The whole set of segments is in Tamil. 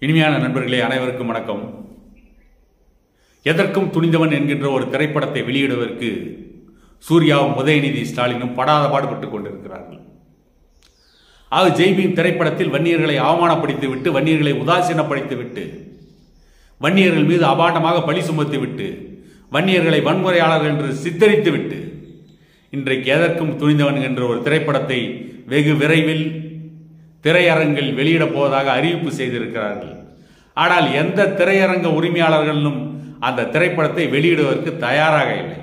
இனிமையான நண்பர்களே அனைவருக்கும் வணக்கம் எதற்கும் துணிந்தவன் என்கின்ற ஒரு திரைப்படத்தை வெளியிடுவதற்கு சூர்யாவும் உதயநிதி ஸ்டாலினும் படாத பாடுபட்டுக் கொண்டிருக்கிறார்கள் ஆக ஜெய்பீம் திரைப்படத்தில் வன்னியர்களை அவமானப்படுத்தி விட்டு வன்னியர்களை உதாசீனப்படுத்தி விட்டு வன்னியர்கள் மீது அபாண்டமாக பழி சுமத்தி விட்டு வன்னியர்களை வன்முறையாளர்கள் என்று சித்தரித்து விட்டு இன்றைக்கு எதற்கும் துணிந்தவன் என்ற ஒரு திரைப்படத்தை வெகு விரைவில் திரையரங்கில் வெளியிடப் போவதாக அறிவிப்பு செய்திருக்கிறார்கள் ஆனால் எந்த திரையரங்க உரிமையாளர்களும் அந்த திரைப்படத்தை வெளியிடுவதற்கு தயாராக இல்லை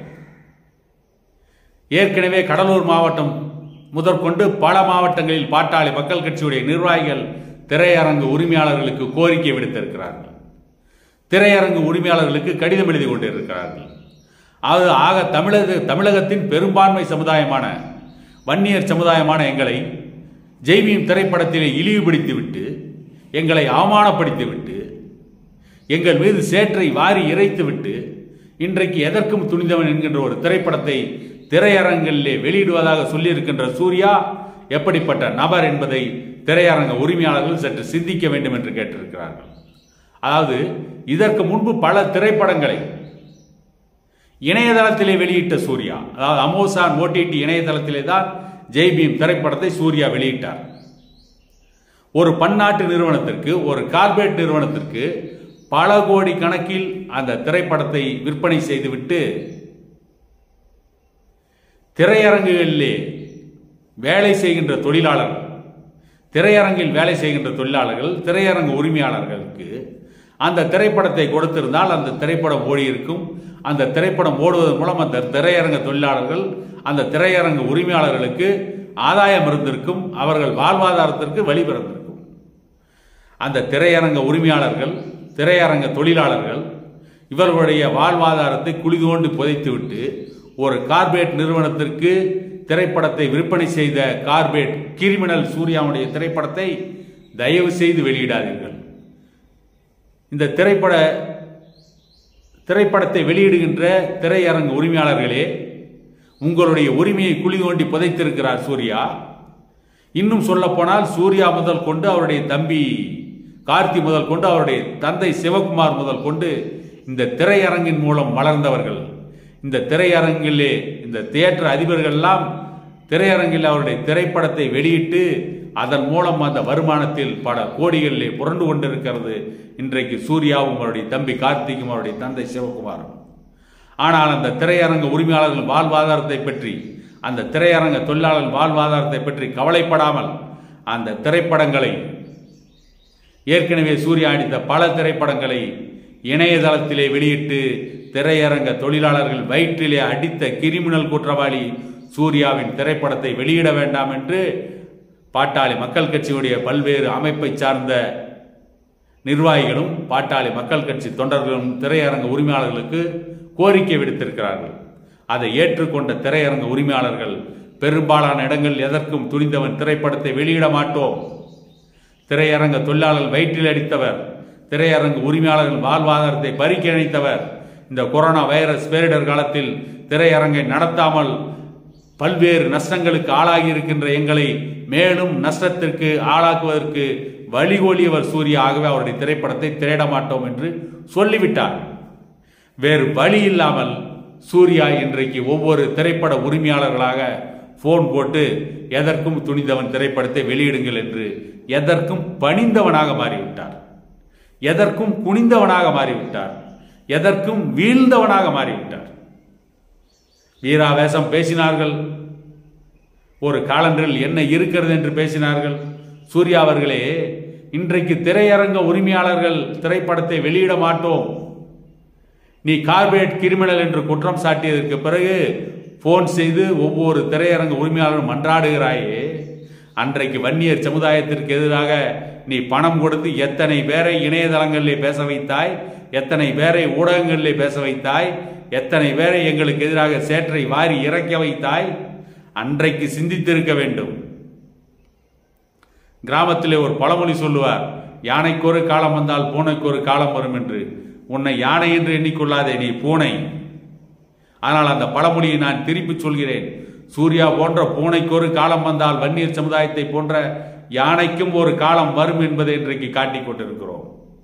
ஏற்கனவே கடலூர் மாவட்டம் முதற்கொண்டு பல மாவட்டங்களில் பாட்டாளி மக்கள் கட்சியுடைய நிர்வாகிகள் திரையரங்கு உரிமையாளர்களுக்கு கோரிக்கை விடுத்திருக்கிறார்கள் திரையரங்கு உரிமையாளர்களுக்கு கடிதம் எழுதி கொண்டிருக்கிறார்கள் அது ஆக தமிழக தமிழகத்தின் பெரும்பான்மை சமுதாயமான வன்னியர் சமுதாயமான எங்களை ஜெய்பீம் திரைப்படத்திலே இழிவுபடுத்திவிட்டு எங்களை அவமானப்படுத்திவிட்டு எங்கள் மீது சேற்றை வாரி இறைத்துவிட்டு இன்றைக்கு எதற்கும் துணிந்தவன் என்கின்ற ஒரு திரைப்படத்தை திரையரங்கிலே வெளியிடுவதாக சொல்லியிருக்கின்ற சூர்யா எப்படிப்பட்ட நபர் என்பதை திரையரங்க உரிமையாளர்கள் சற்று சிந்திக்க வேண்டும் என்று கேட்டிருக்கிறார்கள் அதாவது இதற்கு முன்பு பல திரைப்படங்களை இணையதளத்திலே வெளியிட்ட சூர்யா அதாவது அமோசான் ஓடிடி இணையதளத்திலே தான் ஜெய்பீம் திரைப்படத்தை சூர்யா வெளியிட்டார் ஒரு பன்னாட்டு நிறுவனத்திற்கு ஒரு கார்பரேட் நிறுவனத்திற்கு பல கோடி கணக்கில் அந்த திரைப்படத்தை விற்பனை செய்துவிட்டு திரையரங்குகளிலே வேலை செய்கின்ற தொழிலாளர்கள் திரையரங்கில் வேலை செய்கின்ற தொழிலாளர்கள் திரையரங்கு உரிமையாளர்களுக்கு அந்த திரைப்படத்தை கொடுத்திருந்தால் அந்த திரைப்படம் ஓடியிருக்கும் அந்த திரைப்படம் ஓடுவதன் மூலம் அந்த திரையரங்க தொழிலாளர்கள் அந்த திரையரங்கு உரிமையாளர்களுக்கு ஆதாயம் இருந்திருக்கும் அவர்கள் வாழ்வாதாரத்திற்கு வழி பிறந்திருக்கும் அந்த திரையரங்க உரிமையாளர்கள் திரையரங்க தொழிலாளர்கள் இவர்களுடைய வாழ்வாதாரத்தை குழி தோண்டி புதைத்துவிட்டு ஒரு கார்பரேட் நிறுவனத்திற்கு திரைப்படத்தை விற்பனை செய்த கார்பரேட் கிரிமினல் சூர்யாவுடைய திரைப்படத்தை தயவு செய்து வெளியிடாதீர்கள் இந்த திரைப்பட திரைப்படத்தை வெளியிடுகின்ற திரையரங்கு உரிமையாளர்களே உங்களுடைய உரிமையை குழி தோண்டி புதைத்திருக்கிறார் சூர்யா இன்னும் சொல்ல போனால் சூர்யா முதல் கொண்டு அவருடைய தம்பி கார்த்தி முதல் கொண்டு அவருடைய தந்தை சிவகுமார் முதல் கொண்டு இந்த திரையரங்கின் மூலம் வளர்ந்தவர்கள் இந்த திரையரங்கிலே இந்த தியேட்டர் அதிபர்கள் எல்லாம் திரையரங்கில் அவருடைய திரைப்படத்தை வெளியிட்டு அதன் மூலம் அந்த வருமானத்தில் பல கோடிகளிலே புரண்டு கொண்டிருக்கிறது இன்றைக்கு சூர்யாவும் அவருடைய தம்பி கார்த்திக்கும் அவருடைய தந்தை சிவகுமாரும் ஆனால் அந்த திரையரங்க உரிமையாளர்கள் வாழ்வாதாரத்தை பற்றி அந்த திரையரங்க தொழிலாளர்கள் வாழ்வாதாரத்தை பற்றி கவலைப்படாமல் அந்த திரைப்படங்களை ஏற்கனவே சூர்யா அடித்த பல திரைப்படங்களை இணையதளத்திலே வெளியிட்டு திரையரங்க தொழிலாளர்கள் வயிற்றிலே அடித்த கிரிமினல் குற்றவாளி சூர்யாவின் திரைப்படத்தை வெளியிட வேண்டாம் என்று பாட்டாளி மக்கள் கட்சியுடைய பல்வேறு அமைப்பை சார்ந்த நிர்வாகிகளும் பாட்டாளி மக்கள் கட்சி தொண்டர்களும் திரையரங்க உரிமையாளர்களுக்கு கோரிக்கை விடுத்திருக்கிறார்கள் அதை ஏற்றுக்கொண்ட திரையரங்க உரிமையாளர்கள் பெரும்பாலான இடங்கள் எதற்கும் துணிந்தவன் திரைப்படத்தை வெளியிட மாட்டோம் திரையரங்க தொழிலாளர்கள் வயிற்றில் அடித்தவர் திரையரங்கு உரிமையாளர்கள் வாழ்வாதாரத்தை பறிக்க நினைத்தவர் இந்த கொரோனா வைரஸ் பேரிடர் காலத்தில் திரையரங்கை நடத்தாமல் பல்வேறு நஷ்டங்களுக்கு ஆளாகி இருக்கின்ற எங்களை மேலும் நஷ்டத்திற்கு ஆளாக்குவதற்கு வழிகோலியவர் சூர்யா ஆகவே அவருடைய திரைப்படத்தை திரையிட மாட்டோம் என்று சொல்லிவிட்டார் வேறு வழி இல்லாமல் சூர்யா இன்றைக்கு ஒவ்வொரு திரைப்பட உரிமையாளர்களாக போன் போட்டு எதற்கும் துணிந்தவன் திரைப்படத்தை வெளியிடுங்கள் என்று எதற்கும் பணிந்தவனாக மாறிவிட்டார் எதற்கும் குனிந்தவனாக மாறிவிட்டார் எதற்கும் வீழ்ந்தவனாக மாறிவிட்டார் வீராவேசம் பேசினார்கள் ஒரு காலண்டரில் என்ன இருக்கிறது என்று பேசினார்கள் சூர்யா அவர்களே இன்றைக்கு திரையரங்க உரிமையாளர்கள் திரைப்படத்தை வெளியிட மாட்டோம் நீ கார்பரேட் கிரிமினல் என்று குற்றம் சாட்டியதற்கு பிறகு போன் செய்து ஒவ்வொரு திரையரங்க உரிமையாளரும் மன்றாடுகிறாயே அன்றைக்கு வன்னியர் சமுதாயத்திற்கு எதிராக நீ பணம் கொடுத்து எத்தனை பேரை இணையதளங்களிலே பேச வைத்தாய் எத்தனை பேரை ஊடகங்களிலே பேச வைத்தாய் எத்தனை பேரை எங்களுக்கு எதிராக சேற்றை வாரி இறக்க வைத்தாய் அன்றைக்கு சிந்தித்திருக்க வேண்டும் கிராமத்திலே ஒரு பழமொழி சொல்லுவார் யானைக்கு ஒரு காலம் வந்தால் பூனைக்கு ஒரு காலம் வரும் என்று உன்னை யானை என்று எண்ணிக்கொள்ளாதே நீ பூனை ஆனால் அந்த பழமொழியை நான் திருப்பி சொல்கிறேன் சூர்யா போன்ற பூனைக்கு ஒரு காலம் வந்தால் வன்னியர் சமுதாயத்தை போன்ற யானைக்கும் ஒரு காலம் வரும் என்பதை இன்றைக்கு காட்டிக் கொண்டிருக்கிறோம்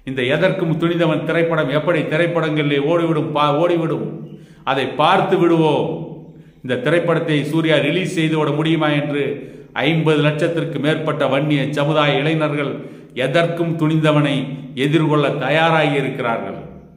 இந்த எதற்கும் துணிந்தவன் திரைப்படம் எப்படி திரைப்படங்களிலே ஓடிவிடும் பா ஓடிவிடும் அதை பார்த்து விடுவோம் இந்த திரைப்படத்தை சூர்யா ரிலீஸ் செய்து விட முடியுமா என்று ஐம்பது லட்சத்திற்கு மேற்பட்ட வன்னிய சமுதாய இளைஞர்கள் எதற்கும் துணிந்தவனை எதிர்கொள்ள தயாராகி இருக்கிறார்கள்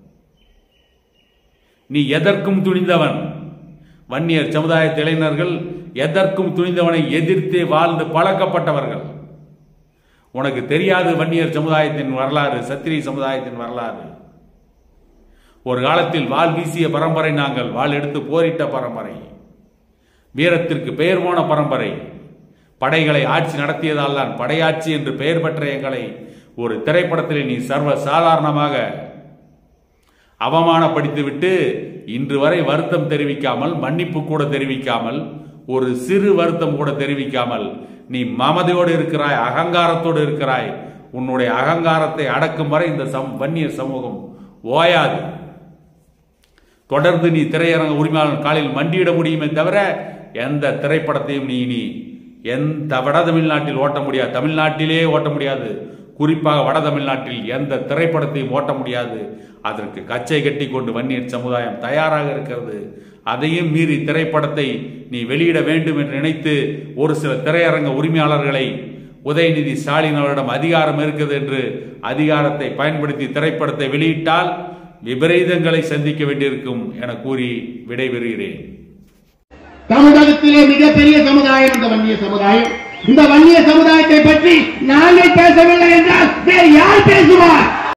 நீ எதற்கும் துணிந்தவன் வன்னியர் சமுதாய இளைஞர்கள் எதற்கும் துணிந்தவனை எதிர்த்தே வாழ்ந்து பழக்கப்பட்டவர்கள் உனக்கு தெரியாது வன்னியர் சமுதாயத்தின் வரலாறு சத்திரிய சமுதாயத்தின் வரலாறு ஒரு காலத்தில் வாள் வீசிய பரம்பரை நாங்கள் வாள் எடுத்து போரிட்ட பரம்பரை வீரத்திற்கு பெயர் போன பரம்பரை படைகளை ஆட்சி நடத்தியதால் தான் படையாட்சி என்று பெயர் பெற்ற எங்களை ஒரு திரைப்படத்தில் நீ சர்வ சாதாரணமாக அவமானப்படுத்திவிட்டு இன்று வரை வருத்தம் தெரிவிக்காமல் மன்னிப்பு கூட தெரிவிக்காமல் ஒரு சிறு வருத்தம் கூட தெரிவிக்காமல் நீ மமதையோடு இருக்கிறாய் அகங்காரத்தோடு இருக்கிறாய் உன்னுடைய அகங்காரத்தை அடக்கும் வரை இந்த சம் வன்னிய சமூகம் ஓயாது தொடர்ந்து நீ திரையரங்க உரிமையாளர் காலில் மண்டியிட முடியுமே தவிர எந்த திரைப்படத்தையும் நீ நீ எந்த வட தமிழ்நாட்டில் ஓட்ட முடியாது தமிழ்நாட்டிலே ஓட்ட முடியாது குறிப்பாக வட தமிழ்நாட்டில் எந்த திரைப்படத்தையும் ஓட்ட முடியாது அதற்கு கச்சை கட்டி கொண்டு வன்னியர் சமுதாயம் தயாராக இருக்கிறது அதையும் மீறி திரைப்படத்தை நீ வெளியிட வேண்டும் என்று நினைத்து ஒரு சில திரையரங்க உரிமையாளர்களை உதயநிதி ஸ்டாலின் அவரிடம் அதிகாரம் இருக்குது என்று அதிகாரத்தை பயன்படுத்தி திரைப்படத்தை வெளியிட்டால் விபரீதங்களை சந்திக்க வேண்டியிருக்கும் என கூறி விடைபெறுகிறேன் தமிழகத்திலே மிகப்பெரிய சமுதாயம் இந்த வன்னிய சமுதாயம் இந்த வன்னிய சமுதாயத்தை பற்றி நாங்கள் பேசவில்லை என்றால் வேறு யார் பேசுவார்